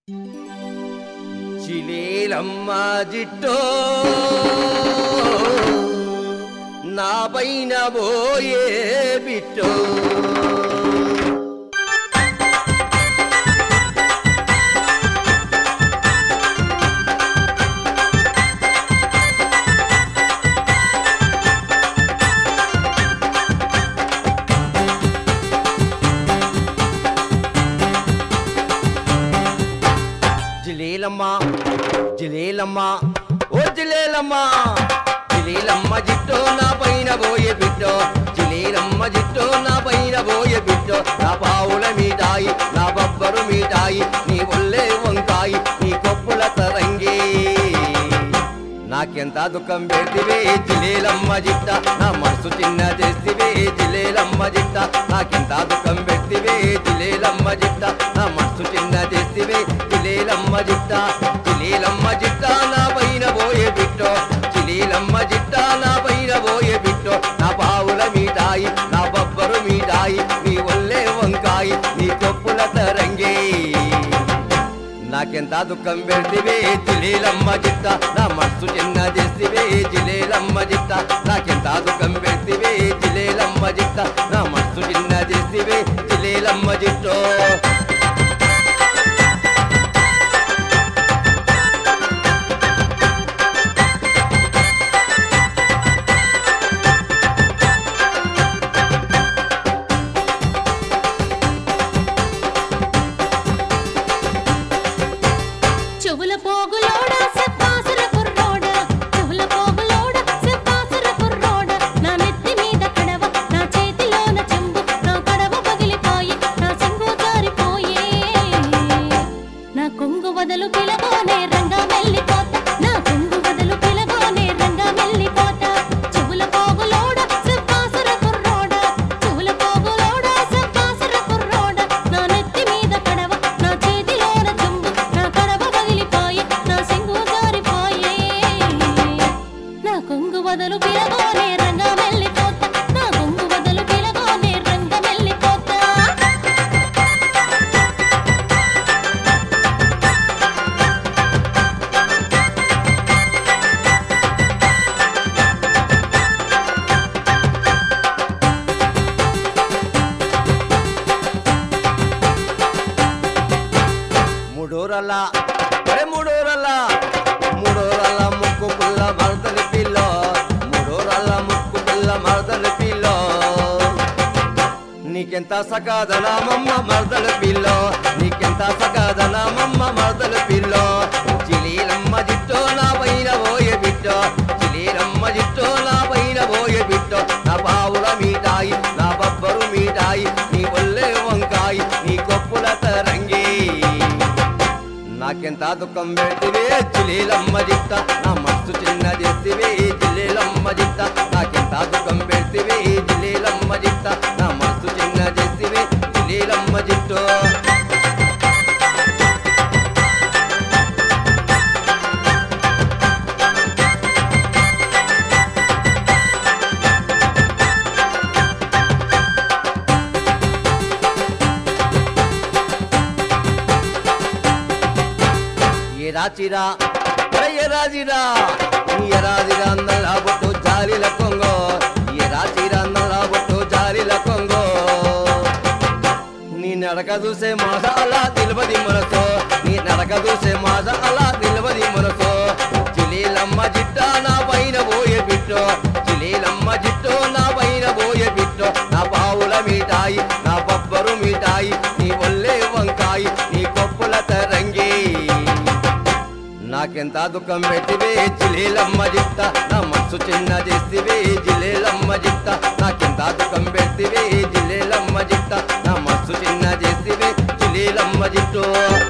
చిలేలమ్మ జిట్టో నా పైన పోయే బిట్టో జిలేలమ్మ జిలేలమ్మ ఓ జిలేలమ్మ జిలేలమ్మ జిట్టో నా పైన పోయే బిట్టో జిలేలమ్మ జిట్టో నా పైన పోయే బిట్టో నా పావుల మీటాయి నా బొబ్బరు మీటాయి నీ ఒళ్ళే వంకాయి నీ కొప్పుల తరంగి నాకెంత దుఃఖం పెడితివే జిలేలమ్మ జిట్ట నా మనసు చిన్న చేస్తివే జిలేలమ్మ జిట్ట నాకెంత దుఃఖం పెడితివే జిలేలమ్మ జిట్ట నా మనసు చిన్న చేస్తివే జిలేలమ్మ జిట్ట జిలేలమ్మ జిట్ట నా పైన పోయే బిట్టో జిలేలమ్మ జిట్ట నా పైన పోయే బిట్టో నా పావుల మీటాయి నా బొబ్బరు మీటాయి నీ ఒళ్ళే వంకాయి నీ కొప్పుల తరంగి నాకెంత దుఃఖం పెడితివే జిలేలమ్మ జిట్ట నా మనసు చిన్న చేస్తివే జిలేలమ్మ జిట్ట నాకెంత దుఃఖం పెడితివే జిలేలమ్మ జిట్ట నా మనసు చిన్న చేస్తివే జిలేలమ్మ జిట్టో చెవుల పోగులోడ సెప్పాసుర కుర్రోడ చెవుల పోగులోడ సెప్పాసుర కుర్రోడ నా నెత్తి మీద కడవ నా చేతిలోన చెంబు నా కడవ పగిలిపోయి నా చెంబు జారిపోయే నా కొంగు వదలు పిలగోనే రంగా మెల్లిపోత నా కొంగు వదలు పిలగోనే రంగా మెల్లిపోత చెవుల పోగులోడ సెప్పాసుర కుర్రోడ చెవుల పోగులోడ సెప్పాసుర కుర్రోడ నా నెత్తి మీద కడవ నా చేతిలోన చెంబు నా కడవ పగిలిపోయి నా సింగు జారిపోయే నా కొంగు వదలు పిలగోనే రంగా మెల్లిపోత నా కొంగు వదలు పిలగోనే రంగా మెల్లిపోత మూడోరల అరే మూడోరల మూడోరల ముక్కు పుల్ల మరదలి పిల్ల మూడోరల ముక్కు పుల్ల మరదలి పిల్ల నీకెంత సకాదనామమ్మ మరదల పిల్ల నీకెంత సకాదనామమ్మ మరదల పిల్ల చిలీలమ్మ జిట్టో నా పైన పోయే బిట్టో చిలీలమ్మ జిట్టో నా పైన పోయే బిట్టో నా పావుల మీటాయి నా బొబ్బరు మీటాయి నీ ఒళ్ళే వంకాయి నీ కొప్పుల తరంగి నాకెంత దుఃఖం పెడితివే జిలేలమ్మ జిట్ట నా మనసు చిన్న చేతివే జిలేలమ్మ జిట్ట నాకెంత దుఃఖం పెడితివే జిలేలమ్మ జిట్ట నా మనసు చిన్న చేతివే జిలేలమ్మ జిట్టో ఏ రాచిరా ఏ రాజిరా ఏ రాజిరా నల్ల బొట్టు జాలిల కొంగో ఏ రాచిరా నల్ల బొట్టు జాలిల కొంగో నీ నడక చూసే మాస అలా నిలబడి మనసో నీ నడక చూసే మాస అలా నిలబడి మనసో చిలీలమ్మ జిట్ట నా పైన పోయే బిట్టో చిలీలమ్మ జిట్టో నా పైన పోయే బిట్టో నా పావుల మీటాయి నా బొబ్బరు మీటాయి నీ ఒళ్ళే వంకాయి నీ కొప్పుల తరంగి నాకెంత దుఃఖం పెట్టివే జిలేలమ్మ జిట్ట నా మనసు చిన్న చేస్తివే జిలేలమ్మ జిట్ట నాకెంత దుఃఖం పెట్టివే జిలేలమ్మ జిట్ట నా మనసు చిన్న చేస్తివే జిలేలమ్మ జిట్టో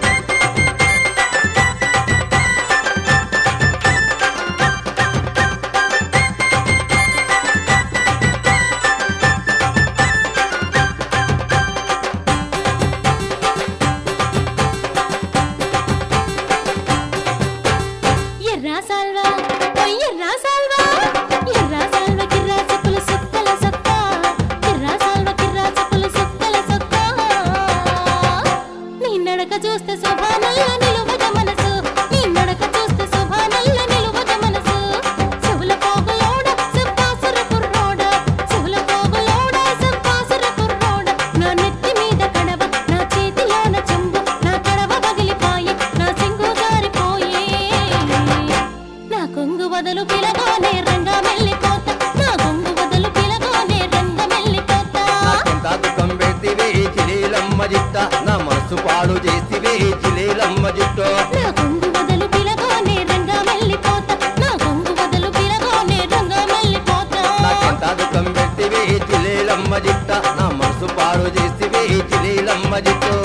ఎర్రా సాల్వా ఓయ్ ఎర్రా సాల్వా ఎర్రా సాల్వా కిర్రా చెప్పుల సుక్కల సొక్క ఎర్రా సాల్వా కిర్రా చెప్పుల సుక్కల సొక్క నీ నడక చూస్తే పాడు చేసివే జిలేలమ్మ జిట్టో నా కొంగు వదలు పిలగానే రంగా మల్లిపోతా నా కొంగు వదలు పిలగానే రంగా మల్లిపోతా నాకెంత దుఃఖం పెట్టివే జిలేలమ్మ జిట్ట నా మనసు పాడు చేసివే జిలేలమ్మ జిట్టో